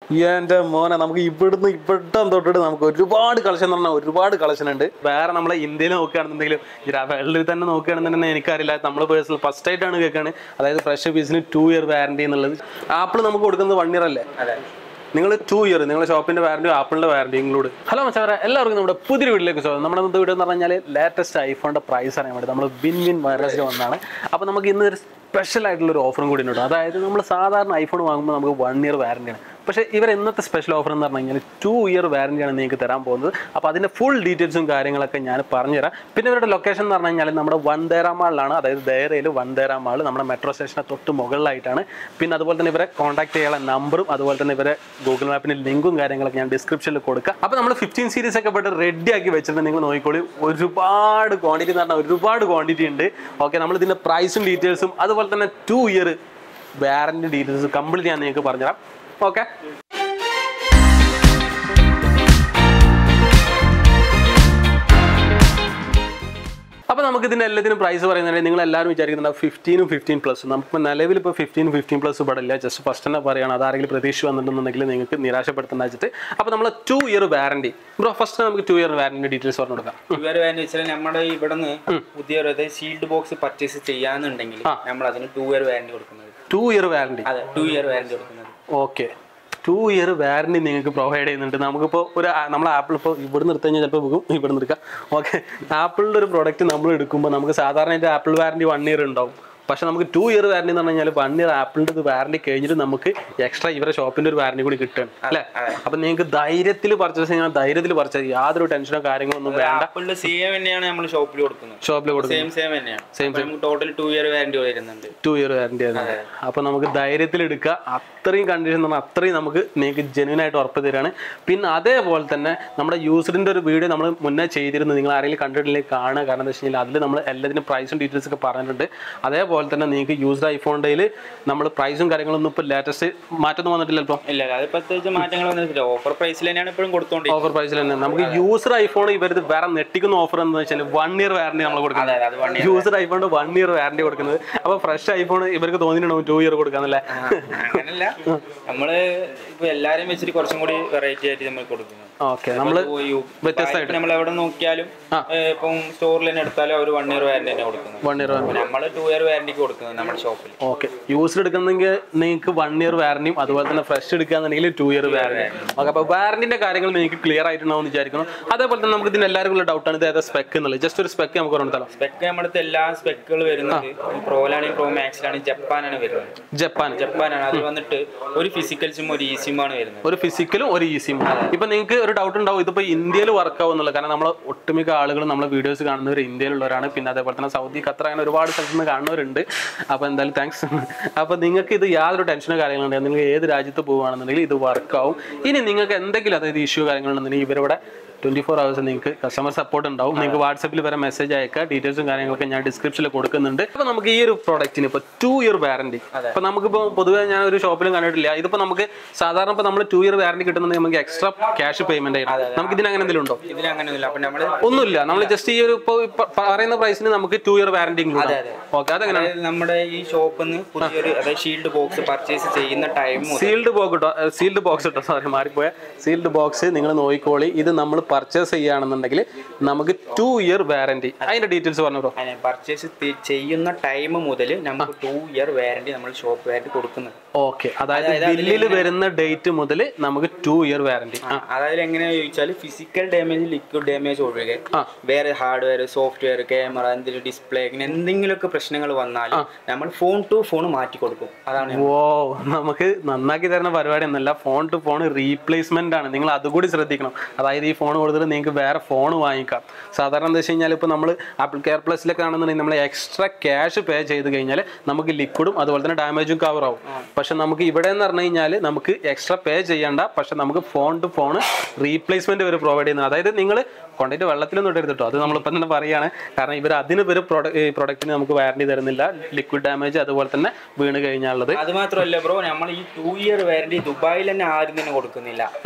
എൻ്റെ മോനെ നമുക്ക് ഇവിടുന്ന് ഇവിടം തൊട്ടിട്ട് നമുക്ക് ഒരുപാട് കളക്ഷൻ എന്ന് പറഞ്ഞാൽ ഒരുപാട് കളക്ഷൻ ഉണ്ട് വേറെ നമ്മളെ ഇന്ത്യയിൽ നോക്കുകയാണെന്നുണ്ടെങ്കിലും ഈ വേൾഡിൽ തന്നെ നോക്കുകയാണെന്നുണ്ടെങ്കിൽ എനിക്കറിയില്ല നമ്മൾ പേഴ്സണൽ ഫസ്റ്റ് ആയിട്ടാണ് കേൾക്കുകയാണ് അതായത് ഫ്രഷ് പീസിന് ടു ഇയർ വാറണ്ടി എന്നുള്ളത് ആപ്പിൾ നമുക്ക് കൊടുക്കുന്നത് വൺ ഇയർ അല്ലേ നിങ്ങൾ ടു ഇയർ നിങ്ങളുടെ ഷോപ്പിന്റെ വാറണ്ടി ആപ്പിളിന്റെ വാറണ്ടി ഇൻക്ലൂഡ് ഹലോ മച്ചാവരെ എല്ലാവർക്കും നമ്മുടെ പുതിയ വീട്ടിലേക്ക് സ്വാഗതം നമ്മുടെ ഇന്നത്തെ വീഡിയോ എന്ന് പറഞ്ഞാൽ ലേറ്റസ്റ്റ് ഐഫോണിന്റെ പ്രൈസ് അറിയാൻ വേണ്ടി നമ്മൾ വിൻ വിൻ വൈറസിൽ വന്നതാണ് അപ്പോൾ നമുക്ക് ഇന്ന് ഒരു സ്പെഷ്യൽ ആയിട്ടുള്ള ഒരു ഓഫറും കൂടി ഉണ്ട് അതായത് നമ്മൾ സാധാരണ ഐഫോൺ വാങ്ങുമ്പോൾ നമുക്ക് വൺ ഇയർ വാറണ്ടിയാണ് പക്ഷേ ഇവർ ഇന്നത്തെ സ്പെഷ്യൽ ഓഫർ എന്ന് പറഞ്ഞു കഴിഞ്ഞാൽ ടു ഇയർ വാറണ്ടിയാണ് നിങ്ങൾക്ക് തരാൻ പോകുന്നത് അപ്പോൾ അതിൻ്റെ ഫുൾ ഡീറ്റെയിൽസും കാര്യങ്ങളൊക്കെ ഞാൻ പറഞ്ഞുതരാം പിന്നെ ഇവരുടെ ലൊക്കേഷൻ എന്ന് പറഞ്ഞു കഴിഞ്ഞാൽ നമ്മുടെ വൺദേര മാളിലാണ് അതായത് ദേരയിൽ വൺദേര മാൾ നമ്മുടെ മെട്രോ സ്റ്റേഷന് തൊട്ട് മുകളിലായിട്ടാണ് പിന്നെ അതുപോലെ തന്നെ ഇവരെ കോൺടാക്ട് ചെയ്യാനുള്ള നമ്പറും അതുപോലെ തന്നെ ഇവരെ ഗൂഗിൾ മാപ്പിന് ലിങ്കും കാര്യങ്ങളൊക്കെ ഞാൻ ഡിസ്ക്രിപ്ഷനിൽ കൊടുക്കാം അപ്പോൾ നമ്മൾ ഫിഫ്റ്റീൻ സീരീസ് ഒക്കെ പോയിട്ട് റെഡി ആക്കി വെച്ചിട്ടുണ്ട് നിങ്ങൾ നോക്കിക്കോളി ഒരുപാട് ക്വാണ്ടിറ്റി എന്ന് പറഞ്ഞാൽ ഒരുപാട് ക്വാണ്ടിറ്റി ഉണ്ട് ഓക്കെ നമ്മൾ ഇതിൻ്റെ പ്രൈസും ഡീറ്റെയിൽസും അതുപോലെ തന്നെ two year warranty details complete ഞാൻ നിങ്ങൾക്ക് പറഞ്ഞുതരാം ഓക്കെ അപ്പോൾ നമുക്ക് ഇതിൻ്റെ എല്ലാത്തിനും പ്രൈസ് പറയുന്നത് നിങ്ങൾ എല്ലാവരും വിചാരിക്കുന്നുണ്ട് ഫിഫ്റ്റീനും ഫിഫ്റ്റീൻ പ്ലസ് നമുക്ക് നിലവിൽ ഇപ്പോൾ ഫിഫ്റ്റീനും ഫിഫ്റ്റീൻ പ്ലസ് പടില്ല ജസ്റ്റ് ഫസ്റ്റ് തന്നെ പറയുകയാണ് അതാരെങ്കിലും പ്രതീക്ഷ വന്നിട്ടുണ്ടെന്നുണ്ടെങ്കിൽ നിങ്ങൾക്ക് നിരാശപ്പെടുത്തേണ്ട വെച്ചിട്ട് അപ്പോൾ നമ്മൾ two year warranty bro first നമുക്ക് ടു ഇയർ വാറണ്ടി ഡീറ്റെയിൽസ് പറഞ്ഞു കൊടുക്കാം ഇവർ വേണ്ടി വെച്ചാൽ നമ്മുടെ ഇവിടെ നിന്ന് പുതിയൊരു അതായത് ഷീൽഡ് ബോക്സ് പർച്ചേസ് ചെയ്യാന്നുണ്ടെങ്കിൽ നമ്മൾ അതിന് ടു ഇയർ വാറണ്ടി കൊടുക്കുന്നത് ടു ഇയർ വാറണ്ടി അതെ ടു ഇയർ വാറണ്ടി കൊടുക്കുന്നത് ഓക്കെ ടു ഇയർ വാറണ്ടി നിങ്ങൾക്ക് പ്രൊവൈഡ് ചെയ്യുന്നുണ്ട് നമുക്കിപ്പോൾ ഒരു ആ- നമ്മൾ ആപ്പിൾ ഇപ്പോൾ ഇവിടെ നിർത്തി കഴിഞ്ഞാൽ ചിലപ്പോൾ പോകും ഇവിടെ നിർക്കാം ഓക്കെ ആപ്പിളിൻ്റെ ഒരു പ്രോഡക്റ്റ് നമ്മൾ എടുക്കുമ്പോൾ നമുക്ക് സാധാരണയായിട്ട് ആപ്പിൾ വാറണ്ടി വൺ ഇയർ ഉണ്ടാവും പക്ഷെ നമുക്ക് ടു ഇയർ വാറണ്ടി എന്ന് പറഞ്ഞു കഴിഞ്ഞാൽ വൺ ഇയർ ആപ്പിളിൻ്റെ ഇത് വാറണ്ടി കഴിഞ്ഞിട്ട് നമുക്ക് എക്സ്ട്രാ ഇവരെ ഷോപ്പിൻ്റെ ഒരു വാറണ്ടി കൂടി കിട്ടുകയാണ് അല്ലേ അപ്പം നിങ്ങൾക്ക് ധൈര്യത്തിൽ പർച്ചേസ് ചെയ്യാൻ ധൈര്യത്തിൽ പർച്ചേസ് യാതൊരു ടെൻഷനോ കാര്യങ്ങളൊന്നും വേണ്ട ആപ്പിളിന്റെ സെയിം തന്നെയാണ് നമ്മൾ ഷോപ്പിൽ കൊടുക്കുന്നത് ഷോപ്പിൽ കൊടുക്കും സെയിം സെയിം തന്നെയാണ് അപ്പൊ നമുക്ക് ടോട്ടൽ ടു ഇയർ വാറണ്ടി വരുന്നുണ്ട് ടു ഇയർ വാറണ്ടി ആണ് അപ്പോൾ നമുക്ക് ധൈര്യത്തിൽ എടുക്കുക അത്രയും കണ്ടീഷൻ എന്ന് പറഞ്ഞാൽ അത്രയും നമുക്ക് നിങ്ങൾക്ക് ജെന്യൂൻ ആയിട്ട് ഉറപ്പ് തരാണ് പിന്നെ അതേപോലെ തന്നെ നമ്മുടെ യൂസറിൻ്റെ ഒരു വീഡിയോ നമ്മൾ മുന്നേ ചെയ്തിരുന്നു നിങ്ങൾ ആരെങ്കിലും കണ്ടിട്ടില്ലെങ്കിൽ കാണുക കാരണം എന്താ വെച്ച് കഴിഞ്ഞാൽ അതിൽ നമ്മൾ എല്ലാത്തിനും പ്രൈസും ഡീറ്റെയിൽസ് ഒക്കെ പറഞ്ഞിട്ടുണ്ട് അതേപോലെ തന്നെ നിങ്ങൾക്ക് യൂസർ ഐഫോണിൻ്റെ നമ്മൾ പ്രൈസും കാര്യങ്ങളൊന്നും ഇപ്പോൾ ലേറ്റസ്റ്റ് മാറ്റൊന്നും വന്നിട്ടില്ല ഇപ്പോൾ ഇല്ല ഇല്ല, അത് പ്രത്യേകിച്ച് മാറ്റങ്ങൾ വന്നിട്ടില്ല ഓഫർ പ്രൈസിൽ തന്നെയാണ് ഇപ്പോഴും കൊടുത്തോണ്ടിരിക്കുന്നത് ഓഫർ പ്രൈസിൽ തന്നെ നമുക്ക് യൂസർ ഐഫോൺ ഇവരത് വേറെ നെട്ടിക്കുന്ന ഓഫർ എന്താണെന്ന് വെച്ചാൽ വൺ ഇയർ വാറണ്ടി നമ്മൾ കൊടുക്കുന്നത് അതെ അത് വണ്ടി യൂസർ ഐഫോണിന്റെ വൺ ഇയർ വാറണ്ടി കൊടുക്കുന്നത് അപ്പോൾ ഫ്രഷ് ഐഫോൺ ഇവർക്ക് തോന്നിയിട്ടുണ്ടാവും ടു ഇയർ കൊടുക്കാന്നല്ലേ അങ്ങനല്ല നമ്മള് ഇപ്പൊ എല്ലാരും വെച്ചിട്ട് കുറച്ചും കൂടി വെറൈറ്റി ആയിട്ട് നമ്മൾ കൊടുക്കുന്നത് ഓക്കെ നമ്മള് വ്യത്യസ്തമായിട്ട്. നമ്മൾ എവിടെ നോക്കിയാലും ഏ, ഇപ്പം സ്റ്റോറിൽ തന്നെ എടുത്താലും അവർ വൺ ഇയർ വാറണ്ടി തന്നെ കൊടുക്കുന്നത് വൺ ഇയർ നമ്മൾ ടു ഇയർ വാറണ്ടിക്ക് കൊടുക്കുന്നത് നമ്മുടെ ഷോപ്പിൽ ഓക്കെ യൂസർ എടുക്കുന്നെങ്കിൽ നിങ്ങൾക്ക് വൺ ഇയർ വാറണ്ടിയും അതുപോലെ തന്നെ ഫ്രഷ് എടുക്കുകയാണെന്നുണ്ടെങ്കിൽ ടു ഇയർ വാറണ്ടി ഓക്കെ അപ്പോൾ വാറണ്ടിന്റെ കാര്യങ്ങൾ നിങ്ങൾക്ക് ക്ലിയർ ആയിട്ടുണ്ടാവും എന്ന് വിചാരിക്കുന്നു അതേപോലെ തന്നെ നമുക്ക് ഇതിന് എല്ലാവർക്കും ഉള്ള ഡൗട്ടാണ് ഇത് ഏതാ സ്പെക്ക് എന്നുള്ളത് ജസ്റ്റ് ഒരു സ്പെക്ക് നമുക്ക് പറഞ്ഞാലോ സ്പെക്ക് നമ്മുടെ അടുത്ത് എല്ലാ സ്പെക്കുകൾ വരുന്നത് പ്രോയിലാണെങ്കിൽ പ്രോ മാക്സിലാണെങ്കിൽ ജപ്പാനാണ് വരുന്നത് ജപ്പാൻ ജപ്പാനാണ് അത് വന്നിട്ട് ഒരു ഫിസിക്കൽസും ഒരു ഈസിയുമാണ് വരുന്നത് ഒരു ഫിസിക്കലും ഒരു ഈസിയും ഇപ്പൊ നിങ്ങൾക്ക് ഒരു ഡൗട്ട് ഉണ്ടാവും ഇതിപ്പോ ഇന്ത്യയിൽ വർക്ക് ആവുന്നുള്ളത് കാരണം നമ്മൾ ഒട്ടുമിക്ക ആളുകളും നമ്മളെ വീഡിയോസ് കാണുന്നവർ ഇന്ത്യയിലുള്ളവരാണ് പിന്നെ അതേപോലെ തന്നെ സൗദി ഖത്തർ അങ്ങനെ ഒരുപാട് സ്ഥലത്ത് നിന്ന് കാണുന്നവരുണ്ട് അപ്പൊ എന്തായാലും താങ്ക്സ് അപ്പൊ നിങ്ങൾക്ക് ഇത് യാതൊരു ടെൻഷനോ കാര്യങ്ങളുണ്ടെങ്കിൽ നിങ്ങൾ ഏത് രാജ്യത്ത് പോവുകയാണെന്നുണ്ടെങ്കിൽ ഇത് വർക്ക് ആവും ഇനി നിങ്ങൾക്ക് എന്തെങ്കിലും അതായത് ഇഷ്യൂ കാര്യങ്ങളുണ്ടെന്നുണ്ടെങ്കിൽ ഇവരിവിടെ ട്വന്റി ഫോർ ഹവേഴ്സ് നിങ്ങൾക്ക് കസ്റ്റമർ സപ്പോർട്ട് ഉണ്ടാവും നിങ്ങൾക്ക് വാട്സപ്പിൽ വരെ മെസ്സേജ് അയക്കുക ഡീറ്റെയിൽസും കാര്യങ്ങളൊക്കെ ഞാൻ ഡിസ്ക്രിപ്ഷനിൽ കൊടുക്കുന്നുണ്ട് അപ്പൊ നമുക്ക് ഈ ഒരു പ്രോഡക്റ്റിന് ഇപ്പൊ ടു ഇയർ വാറണ്ടി ഇപ്പൊ നമുക്കിപ്പോ പൊതുവേ ഞാൻ ഒരു ഷോപ്പിലും കണ്ടിട്ടില്ല ഇതിപ്പോ നമുക്ക് സാധാരണ ഇപ്പൊ നമ്മൾ ടു ഇയർ വാറണ്ടി കിട്ടുന്നുണ്ടെങ്കിൽ നമുക്ക് എക്സ്ട്രാ ക്യാഷ് പേയ്മെന്റ് ആയിരുന്നു നമുക്ക് ഇതിന് അങ്ങനെ എന്തെങ്കിലും ഉണ്ടോ ഇതിൽ അങ്ങനെയൊന്നുമില്ല അപ്പൊ നമ്മള് ഒന്നുമില്ല നമ്മൾ ജസ്റ്റ് ഈ ഒരു ഇപ്പൊ ഇപ്പൊ പറയുന്ന പ്രൈസിന് നമുക്ക് two year warranty include okay അതെങ്ങനെ അതായത് നമ്മുടെ ഈ ഷോപ്പിൽ നിന്ന് പുതിയൊരു അതായത് ഷീൽഡ് ബോക്സ് പർച്ചേസ് ചെയ്യുന്ന ടൈം മുതൽ സീൽഡ് ബോക്സ് കേട്ടോ സീൽഡ് ബോക്സ് കേട്ടോ സോറി മാറിപ്പോയ സീൽഡ് ബോക്സ് നിങ്ങൾ നോക്കിക്കോളി ഇത് നമ്മൾ പർച്ചേസ് ചെയ്യുകയാണെന്നുണ്ടെങ്കിൽ നമുക്ക് ടു ഇയർ വാറണ്ടി അതിന്റെ ഡീറ്റെയിൽസ് പറഞ്ഞു ബ്രോ പർച്ചേസ് ചെയ്യുന്ന ടൈം മുതൽ നമുക്ക് ടു ഇയർ വാറണ്ടി നമ്മൾ ഷോപ്പ് വാറണ്ടി കൊടുക്കുന്നത് ഓക്കെ അതായത് ബില്ലിൽ വരുന്ന ഡേറ്റ് മുതൽ നമുക്ക് ടു ഇയർ വാറണ്ടി ആ, അതായത് എങ്ങനെയാ ചോദിച്ചാൽ ഫിസിക്കൽ ഡാമേജ് ലിക്വിഡ് ഡാമേജ് ഒഴികെ ആ. വേറെ ഹാർഡ്വെയർ സോഫ്റ്റ്വെയർ ക്യാമറ എന്തെങ്കിലും ഡിസ്പ്ലേ ഇങ്ങനെ എന്തെങ്കിലുമൊക്കെ പ്രശ്നങ്ങൾ വന്നാൽ നമ്മൾ ഫോൺ ടു ഫോൺ മാറ്റി കൊടുക്കും അതാണ് ഓ നമുക്ക് നന്നാക്കി തരുന്ന പരിപാടി ഒന്നല്ല ഫോൺ ടു ഫോൺ റീപ്ലേസ്മെന്റ് ആണ് നിങ്ങൾ അതുകൂടി ശ്രദ്ധിക്കണം അതായത് ഈ ഫോൺ കൊടുത്തിട്ട് നിങ്ങൾക്ക് വേറെ ഫോൺ വാങ്ങിക്കാം സാധാരണ എന്താ വെച്ച് കഴിഞ്ഞാൽ ഇപ്പോൾ നമ്മൾ ആപ്പിൾ കെയർ പ്ലസിലൊക്കെ ആണെന്നുണ്ടെങ്കിൽ നമ്മൾ എക്സ്ട്രാ ക്യാഷ് പേ ചെയ്ത് കഴിഞ്ഞാൽ നമുക്ക് ലിക്വിഡും അതുപോലെ തന്നെ ഡാമേജും കവർ ആവും പക്ഷെ നമുക്ക് ഇവിടെ എന്ന് പറഞ്ഞു കഴിഞ്ഞാൽ നമുക്ക് എക്സ്ട്രാ പേ ചെയ്യണ്ട പക്ഷെ നമുക്ക് ഫോൺ ടു ഫോൺ റീപ്ലേസ്മെന്റ് വരെ പ്രൊവൈഡ് ചെയ്യുന്നത് അതായത് നിങ്ങൾ കൊണ്ടിട്ട് വെള്ളത്തിലൊന്നും ഇടരുത് കേട്ടോ അത് നമ്മളിപ്പോൾ തന്നെ പറയാണ് കാരണം ഇവർ അതിന് ഇവർ പ്രൊഡക്റ്റ് പ്രൊഡക്റ്റിന് നമുക്ക് വാറണ്ടി തരുന്നില്ല ലിക്വിഡ് ഡാമേജ് അതുപോലെ തന്നെ വീണ് കഴിഞ്ഞാലുള്ളത് അത് മാത്രമല്ല ബ്രോ നമ്മൾ ഈ ടു ഇയർ വാറണ്ടി ദുബായിൽ തന്നെ ആരും തന്നെ കൊടുക്കുന്നില്ല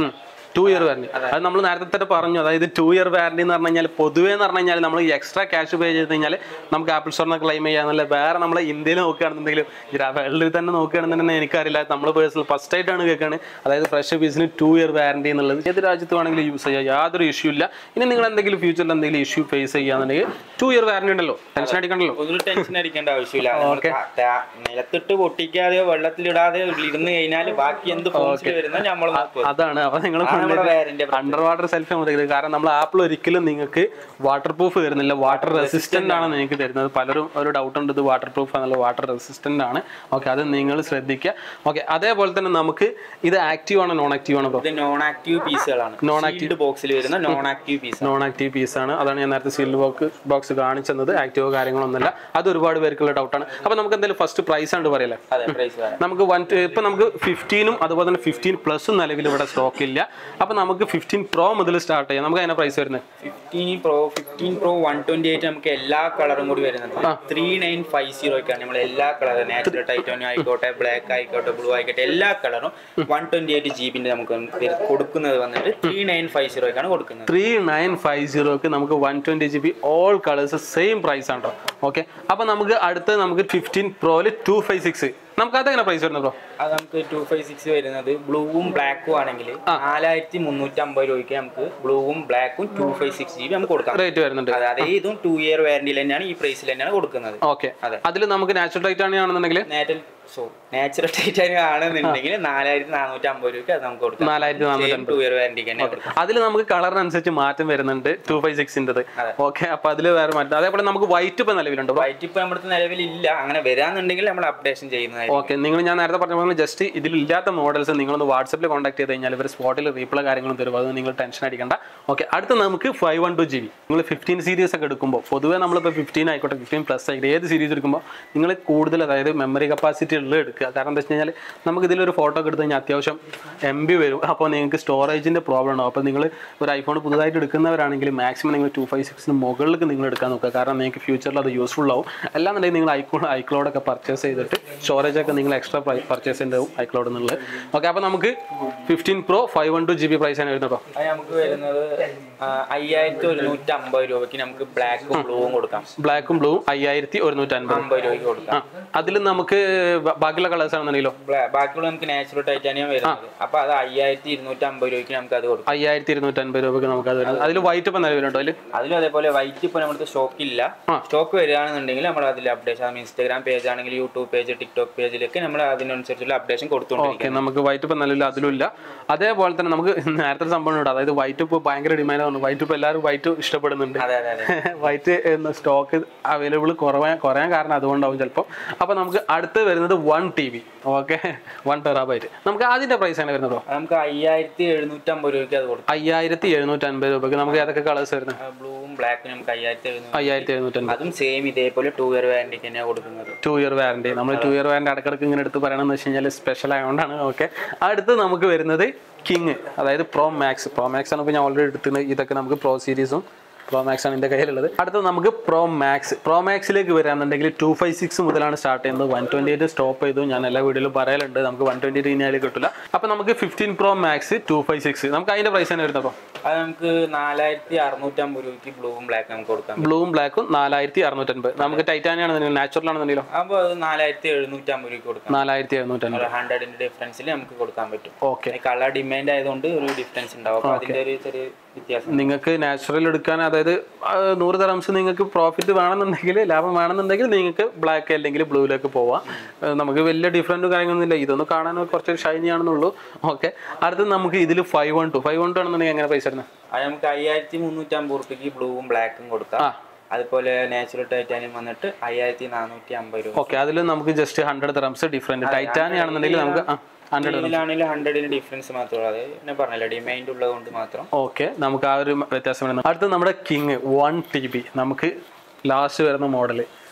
ടു ഇയർ വാറണ്ടി അത് നമ്മൾ നേരത്തെ തന്നെ പറഞ്ഞു അതായത് ടു ഇയർ വാറണ്ടി എന്ന് പറഞ്ഞു കഴിഞ്ഞാൽ പൊതുവേ എന്ന് പറഞ്ഞു കഴിഞ്ഞാൽ നമ്മൾ എക്സ്ട്രാ ക്യാഷ് പേ ചെയ്ത് കഴിഞ്ഞാൽ നമുക്ക് ആപ്പിൾ സ്റ്റോറിന് ക്ലെയിം ചെയ്യാന്നല്ല വേറെ നമ്മൾ ഇന്ത്യയിൽ നോക്കുകയാണെന്നുണ്ടെങ്കിലും വേൾഡിൽ തന്നെ നോക്കുകയാണെന്നുണ്ടെങ്കിൽ എനിക്കറിയില്ല നമ്മൾ പേഴ്സണൽ ഫസ്റ്റ് ആയിട്ടാണ് കേൾക്കുകയാണ് അതായത് ഫ്രഷ് പീസിന് ടു ഇയർ വാറണ്ടി എന്നുള്ളത് ഏത് രാജ്യത്ത് വേണമെങ്കിലും യൂസ് ചെയ്യാം യാതൊരു ഇഷ്യൂ ഇല്ല ഇനി നിങ്ങൾ എന്തെങ്കിലും ഫ്യൂച്ചറിൽ എന്തെങ്കിലും ഇഷ്യൂ ഫേസ് ചെയ്യുകയാണെന്നുണ്ടെങ്കിൽ ടു ഇയർ വാറണ്ടി ഉണ്ടല്ലോ ടെൻഷൻ അടിക്കണ്ടല്ലോ ഒരു ടെൻഷൻ അടിക്കേണ്ട ആവശ്യമില്ല നമ്മള് ത- ത- നിലത്തിട്ട് പൊട്ടിക്കാതെയോ വെള്ളത്തിലിടാതെയോ ഇരുന്ന് കഴിഞ്ഞാൽ ബാക്കി എന്ത് ഫോൺസിൽ വരുന്ന നമ്മൾ നോക്കും അതാണ് അപ്പൊ നിങ്ങൾ നമ്മുടെ വാറന്റി അണ്ടർ വാട്ടർ സെൽഫി മുതൽ കാരണം നമ്മൾ ആപ്പിൾ ഒരിക്കലും നിങ്ങൾക്ക് വാട്ടർ പ്രൂഫ് തരുന്നില്ല വാട്ടർ റെസിസ്റ്റന്റ് ആണ് നിങ്ങൾക്ക് തരുന്നത് പലരും ഒരു ഡൗട്ട് ഉണ്ട് ഇത് വാട്ടർ പ്രൂഫ് ആണല്ലോ വാട്ടർ റെസിസ്റ്റന്റ് ആണ് ഓക്കെ അത് നിങ്ങൾ ശ്രദ്ധിക്കുക ഓക്കെ അതേപോലെ തന്നെ നമുക്ക് ഇത് ആക്റ്റീവ് ആണോ നോൺ ആക്റ്റീവ് ആണോ ബ്രോ ഇത് നോൺ ആക്റ്റീവ് പീസുകളാണ് നോൺ ആക്റ്റീവ് ബോക്സിൽ വരുന്ന non active piece non active piece ആണ് അതാണ് ഞാൻ നേരത്തെ സീൽഡ് ബോക്സ് ബോക്സ് കാണിച്ചത് ആക്റ്റീവോ കാര്യങ്ങളൊന്നുമില്ല അത് ഒരുപാട് പേർക്കുള്ള ഡൗട്ടാണ് അപ്പോൾ നമുക്ക് എന്തായാലും ഫസ്റ്റ് പ്രൈസ് ആണ് പറയല്ലേ അതെ പ്രൈസ് വരാം നമുക്ക് വൺ ഇപ്പം നമുക്ക് ഫിഫ്റ്റീനും അതുപോലെ തന്നെ ഫിഫ്റ്റീൻ പ്ലസും നിലവിൽ ഇവിടെ സ്റ്റോക്ക് ഇല്ല അപ്പം നമുക്ക് ഫിഫ്റ്റീൻ പ്രോ മുതൽ സ്റ്റാർട്ട് ചെയ്യാം നമുക്ക് അതിനെ പ്രൈസ് വരുന്നത് fifteen pro fifteen pro one twenty eight നമുക്ക് എല്ലാ കളറും കൂടി വരുന്നത് ത്രീ നയൻ ഫൈവ് സീറോയ്ക്കാണ് നമ്മൾ എല്ലാ കളറും നാച്ചുറൽ ടൈറ്റോണിയം ആയിക്കോട്ടെ ബ്ലാക്ക് ആയിക്കോട്ടെ ബ്ലൂ ആയിക്കോട്ടെ എല്ലാ കളറും വൺ ട്വന്റി എയ്റ്റ് ജി ബിന്റെ നമുക്ക് വരു- കൊടുക്കുന്നത് വന്നിട്ട് ത്രീ നയൻ ഫൈവ് സീറോയ്ക്കാണ് കൊടുക്കുന്നത് ത്രീ നയൻ ഫൈവ് സീറോക്ക് നമുക്ക് one twenty G B all colours same price ആണ് കേട്ടോ ഓക്കെ അപ്പം നമുക്ക് അടുത്ത് നമുക്ക് ഫിഫ്റ്റീൻ പ്രോയിൽ ടു ഫൈവ് സിക്സ് നമുക്ക് അതെങ്ങനെ പ്രൈസ് വരുന്നത് ബ്രോ അത് നമുക്ക് ടു ഫൈവ് സിക്സ് വരുന്നത് ബ്ലൂവും ബ്ലാക്കും ആണെങ്കിൽ നാലായിരത്തി മുന്നൂറ്റി അമ്പത് രൂപയ്ക്ക് നമുക്ക് ബ്ലൂവും ബ്ലാക്കും two five six G B നമുക്ക് കൊടുക്കാം റേറ്റ് വരുന്നുണ്ട് അതെ അതേ ഇതും ടു ഇയർ വാറന്റിയിൽ തന്നെയാണ് ഈ പ്രൈസിൽ തന്നെയാണ് കൊടുക്കുന്നത് ഓക്കെ അതെ. അതിൽ നമുക്ക് നാച്ചുറൽ ടൈറ്റ് ആണെന്നുണ്ടെങ്കിൽ നാറ്റൽ സോ നാച്ചുറൽ ടൈറ്റാനിയം ആണെന്നുണ്ടെങ്കിൽ നാലായിരത്തി നാനൂറ്റി അമ്പത് രൂപയ്ക്ക് അത് നമുക്ക് കൊടുക്കാം നാലായിരത്തി നാനൂറ്റി ടു ഇയർ വാറന്റിക്ക് തന്നെ കൊടുക്കാം അതിൽ നമുക്ക് കളറിനനുസരിച്ച് മാറ്റം വരുന്നുണ്ട് ടു ഫൈവ് സിക്സിൻ്റെത് ഓക്കെ അപ്പോൾ അതിൽ വേറെ മാറ്റം അതേപോലെ നമുക്ക് വൈറ്റ് ഇപ്പം നിലവിലുണ്ട് ബ്രോ വൈറ്റ് ഇപ്പൊ നമ്മുടെ നിലവിലില്ല അങ്ങനെ വരാന്നുണ്ടെങ്കിൽ നമ്മൾ അപ്ഡേഷൻ ചെയ്യുന്നതായിരിക്കും ഓക്കെ നിങ്ങൾ ഞാൻ നേരത്തെ പറഞ്ഞ പോലെ ജസ്റ്റ് ഇതിലില്ലാത്ത മോഡൽസ് നിങ്ങളൊന്ന് വാട്സപ്പിൽ കോൺടാക്ട് ചെയ്ത് കഴിഞ്ഞാൽ ഇവർ സ്പോട്ടിൽ റീപ്ലൈ കാര്യങ്ങളും തരും അത് നിങ്ങൾ ടെൻഷൻ അടിക്കണ്ട ഓക്കെ അടുത്ത നമുക്ക് five one two G B നിങ്ങൾ ഫിഫ്റ്റീൻ സീരീസ് ഒക്കെ എടുക്കുമ്പോൾ പൊതുവേ നമ്മളിപ്പോൾ ഫിഫ്റ്റീൻ ആയിക്കോട്ടെ ഫിഫ്റ്റീൻ പ്ലസ് ആയിക്കോട്ടെ ഏത് സീരീസ് എടുക്കുമ്പോൾ നിങ്ങൾ കൂടുതൽ അതായത് മെമ്മറി കപ്പാസിറ്റി ഉള്ളത് എടുക്കുക കാരണം എന്താ വെച്ച് കഴിഞ്ഞാൽ നമുക്ക് ഇതിലൊരു ഫോട്ടോ ഒക്കെ എടുത്ത് കഴിഞ്ഞാൽ അത്യാവശ്യം എം ബി വരും അപ്പോൾ നിങ്ങൾക്ക് സ്റ്റോറേജിൻ്റെ പ്രോബ്ലം ഉണ്ടാവും അപ്പോൾ നിങ്ങൾ ഒരു ഐഫോൺ പുതുതായിട്ട് എടുക്കുന്നവരാണെങ്കിൽ മാക്സിമം നിങ്ങൾ ടു ഫൈവ് സിക്സിന് മുകളിലേക്ക് നിങ്ങൾ എടുക്കാൻ നോക്കുക കാരണം നിങ്ങൾക്ക് ഫ്യൂച്ചറിൽ അത് യൂസ്ഫുൾ ആവും അല്ലാന്നുണ്ടെങ്കിൽ നിങ്ങൾ ഐക്ലോ ഐക്ലോഡൊക്കെ പർച്ചേസ് ചെയ്തിട്ട് സ്റ്റോറേജ് ഒക്കെ നിങ്ങൾ എക്സ്ട്രാ പർച്ചേസ് ചെയ്യേണ്ടതും ഐക്ലോഡ് എന്നുള്ളത് ഓക്കെ അപ്പോൾ നമുക്ക് fifteen pro five one two G B price ആണ് വരുന്നത് അത് നമുക്ക് വരുന്നത് ആ, അയ്യായിരത്തി ഒരുന്നൂറ്റി അമ്പത് രൂപയ്ക്ക് നമുക്ക് ബ്ലാക്കും ബ്ലൂവും കൊടുക്കാം ബ്ലാക്കും ബ്ലൂവും അയ്യായിരത്തി ഒരുന്നൂറ്റി അൻപത് അമ്പത് രൂപയ്ക്ക് കൊടുക്കാം ആ അതിൽ നമുക്ക് ബ- ബാക്കിയുള്ള കളേഴ്സ് ആണെന്നുണ്ടെങ്കിലോ ബ്ലാ- ബാക്കിയുള്ള നമുക്ക് നാച്ചുറൽ ടൈറ്റാനിയം വരുന്നത് അപ്പൊ അത് അയ്യായിരത്തി ഇരുന്നൂറ്റി അമ്പത് രൂപയ്ക്ക് നമുക്ക് അത് കൊടുക്കാം അയ്യായിരത്തി ഇരുന്നൂറ്റി അൻപത് രൂപയ്ക്ക് നമുക്ക് അത് വരുന്നത് അതിൽ വൈറ്റ് ഇപ്പം നിലവിലുണ്ടോ അതിൽ അതിലും അതേപോലെ വൈറ്റ് ഇപ്പൊ നമ്മുടെ സ്റ്റോക്ക് ഇല്ല ആ. സ്റ്റോക്ക് വരികയാണെന്നുണ്ടെങ്കിൽ നമ്മൾ അതിൽ അപ്ഡേഷൻ ഇൻസ്റ്റാഗ്രാം പേജ് ആണെങ്കിൽ യൂട്യൂബ് പേജ് ടിക്ടോക്ക് പേജിലൊക്കെ നമ്മൾ അതിനനുസരിച്ചുള്ള അപ്ഡേഷൻ ഓക്കെ കൊടുത്തുകൊണ്ടിരിക്കും നമുക്ക് വൈറ്റ് ഇപ്പം നിലവിൽ അതിലും ഇല്ല അതേപോലെ തന്നെ നമുക്ക് നേരത്തെ ഒരു സംഭവം ഉണ്ട് അതായത് വൈറ്റ് ഇപ്പോൾ ഭയങ്കര ഡിമാൻഡ് ആണ് വൈറ്റ് ഇപ്പോൾ എല്ലാവരും വൈറ്റ് ഇഷ്ടപ്പെടുന്നുണ്ട് അതെ അതെ അതെ വൈറ്റ് എന്ന സ്റ്റോക്ക് അവൈലബിൾ കുറവാൻ കുറയാൻ കാരണം അതുകൊണ്ടാവും ചിലപ്പോൾ അപ്പോൾ നമുക്ക് അടുത്ത് വരുന്നത് one T B okay one terabyte നമുക്ക് അതിൻ്റെ പ്രൈസ് ആണ് വരുന്നത് അത് നമുക്ക് അയ്യായിരത്തി എഴുന്നൂറ്റി അമ്പത് രൂപയ്ക്ക് അത് കൊടുക്കാം അയ്യായിരത്തി എഴുന്നൂറ്റി അൻപത് രൂപയ്ക്ക് നമുക്ക് ഏതൊക്കെ കളേഴ്സ് വരുന്നത് ബ്ലൂവും ബ്ലാക്കും നമുക്ക് അയ്യായിരത്തി എഴുന്നൂറ് അയ്യായിരത്തി എഴുന്നൂറ്റി അൻപത് അതും സെയിം ഇതേപോലെ ടു ഇയർ വാറന്റിക്ക് തന്നെയാണ് കൊടുക്കുന്നത് ടു ഇയർ വാറണ്ടി നമ്മൾ ടു ഇയർ വാറണ്ടി ഇടക്കിടക്ക് ഇങ്ങനെ എടുത്ത് പറയണമെന്ന് വെച്ച് കഴിഞ്ഞാൽ സ്പെഷ്യൽ ആയതുകൊണ്ടാണ് ഓക്കെ അടുത്ത് നമുക്ക് വരുന്നത് കിങ് അതായത് പ്രോ മാക്സ് പ്രോ മാക്സ് ആണ് ഇപ്പോൾ ഞാൻ ഓൾറെഡി എടുത്തത് ഇതൊക്കെ നമുക്ക് പ്രോ സീരീസും പ്രോ മാക്സ് ആണ് എൻ്റെ കയ്യിലുള്ളത് അടുത്തത് നമുക്ക് പ്രോ മാക്സ് പ്രോ മാക്സിലേക്ക് വരാന്നുണ്ടെങ്കിൽ ടു ഫൈവ് സിക്സ് മുതലാണ് സ്റ്റാർട്ട് ചെയ്യുന്നത് വൺ ട്വൻറ്റി എയ്റ്റ് സ്റ്റോപ്പ് ചെയ്തു ഞാൻ എല്ലാ വീഡിയോയിലും പറയലുണ്ട് നമുക്ക് വൺ ട്വൻറ്റി എയ്റ്റ് കഴിഞ്ഞാൽ കിട്ടില്ല അപ്പോൾ നമുക്ക് fifteen pro max two five six നമുക്ക് അതിൻ്റെ പ്രൈസ് തന്നെ വരുന്നത് അപ്പോൾ അത് നമുക്ക് നാലായിരത്തി അറുന്നൂറ്റി അമ്പത് രൂപയ്ക്ക് ബ്ലൂവും ബ്ലാക്കും നമുക്ക് കൊടുക്കാം ബ്ലൂവും ബ്ലാക്കും നാലായിരത്തി അറുന്നൂറ്റൻപത് നമുക്ക് ടൈറ്റാനിയം ആണെന്നുണ്ടെങ്കിൽ നാച്ചുറൽ ആണെന്നുണ്ടെങ്കിലോ അപ്പോൾ അത് നാലായിരത്തി എഴുന്നൂറ്റി അമ്പത് രൂപയ്ക്ക് കൊടുക്കാം നാലായിരത്തി എഴുന്നൂറ്റൻപത് ഒരു ഹൺഡ്രഡിന്റെ ഡിഫറൻസിൽ നമുക്ക് കൊടുക്കാൻ പറ്റും ഓക്കെ കളർ ഡിമാൻഡ് ആയതുകൊണ്ട് ഒരു ഡിഫറൻസ് ഉണ്ടാവും അപ്പോൾ അതിന്റെ ഒരു ചെറിയ വ്യത്യാസം നിങ്ങൾക്ക് നാച്ചുറൽ എടുക്കാൻ അതായത് ആ, നൂറ് തരംസ് നിങ്ങൾക്ക് പ്രോഫിറ്റ് വേണമെന്നുണ്ടെങ്കിൽ ലാഭം വേണമെന്നുണ്ടെങ്കിൽ നിങ്ങൾക്ക് ബ്ലാക്ക് അല്ലെങ്കിൽ ബ്ലൂയിലേക്ക് പോവാം ആ, നമുക്ക് വലിയ ഡിഫറൻറ്റ് കാര്യങ്ങളൊന്നുമില്ല ഇതൊന്ന് കാണാൻ കുറച്ച് ഷൈനി ആണെന്നുള്ളൂ ഓക്കെ അടുത്ത് നമുക്ക് ഇതിൽ five one two five one two ആണെന്നുണ്ടെങ്കിൽ എങ്ങനെ പൈസ വരുന്നത് അത് നമുക്ക് അയ്യായിരത്തി മുന്നൂറ്റി അമ്പത് റുപ്യക്ക് ബ്ലൂവും ബ്ലാക്കും കൊടുക്കാം ആ അതുപോലെ നാച്ചുറൽ ടൈറ്റാനിയം വന്നിട്ട് അയ്യായിരത്തി നാനൂറ്റി അമ്പത് രൂപ ഓക്കെ അതിൽ നമുക്ക് ജസ്റ്റ് ഹൺഡ്രഡ് തരംസ് ഡിഫറെൻറ്റ് ടൈറ്റാനി ആണെന്നുണ്ടെങ്കിൽ നമുക്ക് ഹൺഡ്രഡ് ഇതിലാണെങ്കിൽ ഹൺഡ്രഡിന് ഡിഫറൻസ് മാത്രമേ അത് ഞാൻ പറഞ്ഞില്ല ഡിമാൻഡ് ഉള്ളത് കൊണ്ട് മാത്രം ഓക്കെ നമുക്ക് ആ ഒരു വ്യത്യാസം വരുന്നത് അടുത്ത നമ്മുടെ കിങ് വൺ ടി ബി നമുക്ക് ലാസ്റ്റ് വരുന്ന മോഡൽ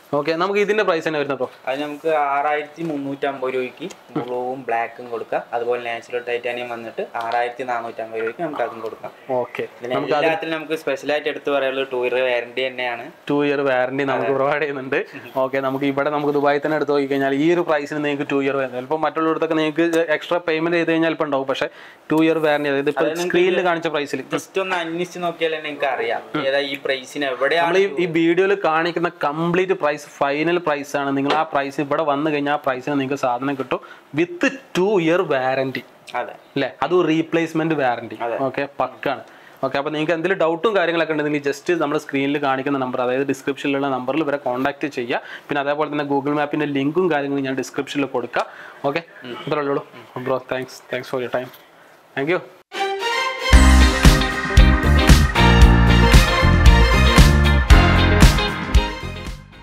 ഓക്കെ നമുക്ക് ഇതിന്റെ പ്രൈസ് തന്നെ വരുന്നത് ബ്രോ അത് നമുക്ക് ആറായിരത്തി മുന്നൂറ്റമ്പത് രൂപയ്ക്ക് ബ്ലൂവും ബ്ലാക്കും കൊടുക്കാം അതുപോലെ നാച്ചുറൽ ടൈറ്റാനിയം വന്നിട്ട് ആറായിരത്തി നാനൂറ്റമ്പത് രൂപയ്ക്ക് നമുക്ക് അതും കൊടുക്കാം ഓക്കെ ഇതിന് എല്ലാത്തിലും നമുക്ക് സ്പെഷ്യലായിട്ട് എടുത്ത് പറയാനുള്ളത് ടൂ ഇയർ വാറണ്ടി തന്നെയാണ് ടു ഇയർ വാറണ്ടി നമുക്ക് പ്രൊവൈഡ് ചെയ്യുന്നുണ്ട് ഓക്കെ നമുക്ക് ഇവിടെ നമുക്ക് ദുബായിൽ തന്നെ എടുത്ത് നോക്കിക്കഴിഞ്ഞാൽ ഈ ഒരു പ്രൈസിന് നിങ്ങൾക്ക് ടു ഇയർ വരുന്നത് ചിലപ്പോൾ മറ്റുള്ളിടത്തൊക്കെ നിങ്ങൾക്ക് എക്സ്ട്രാ പേയ്മെന്റ് ചെയ്ത് കഴിഞ്ഞാൽ ഇപ്പം ഉണ്ടാവും പക്ഷേ ടു ഇയർ വാറണ്ടി അതായത് ഇപ്പോൾ സ്ക്രീനിൽ കാണിച്ച പ്രൈസിൽ ജസ്റ്റ് ഒന്ന് അന്വേഷിച്ച് നോക്കിയാൽ തന്നെ നിങ്ങൾക്ക് അറിയാം ഏതാ ഈ പ്രൈസിന് എവിടെയാണ് നമ്മൾ ഈ ഈ വീഡിയോയിൽ കാണിക്കുന്ന കംപ്ലീറ്റ് പ്രൈസ് ഫൈനൽ പ്രൈസ് ആണ് നിങ്ങൾ ആ പ്രൈസ് ഇവിടെ വന്നു കഴിഞ്ഞാൽ ആ പ്രൈസിന് നിങ്ങൾക്ക് സാധനം കിട്ടും വിത്ത് ടു ഇയർ വാറണ്ടി അതെ അല്ലേ അതും റീപ്ലേസ്മെന്റ് വാറണ്ടി ഓക്കെ പക്കാണ് ഓക്കെ അപ്പോൾ നിങ്ങൾക്ക് എന്തെങ്കിലും ഡൗട്ടും കാര്യങ്ങളൊക്കെ ഉണ്ടെങ്കിൽ ജസ്റ്റ് നമ്മൾ സ്ക്രീനിൽ കാണിക്കുന്ന നമ്പർ അതായത് ഡിസ്ക്രിപ്ഷനിലുള്ള നമ്പറിൽ ഇവരെ കോൺടാക്ട് ചെയ്യുക പിന്നെ അതേപോലെ തന്നെ ഗൂഗിൾ മാപ്പിന്റെ ലിങ്കും കാര്യങ്ങളും ഞാൻ ഡിസ്ക്രിപ്ഷനിൽ കൊടുക്കാം ഓക്കെ ഇത്രയുള്ളൂ bro thanks thanks for your time thank U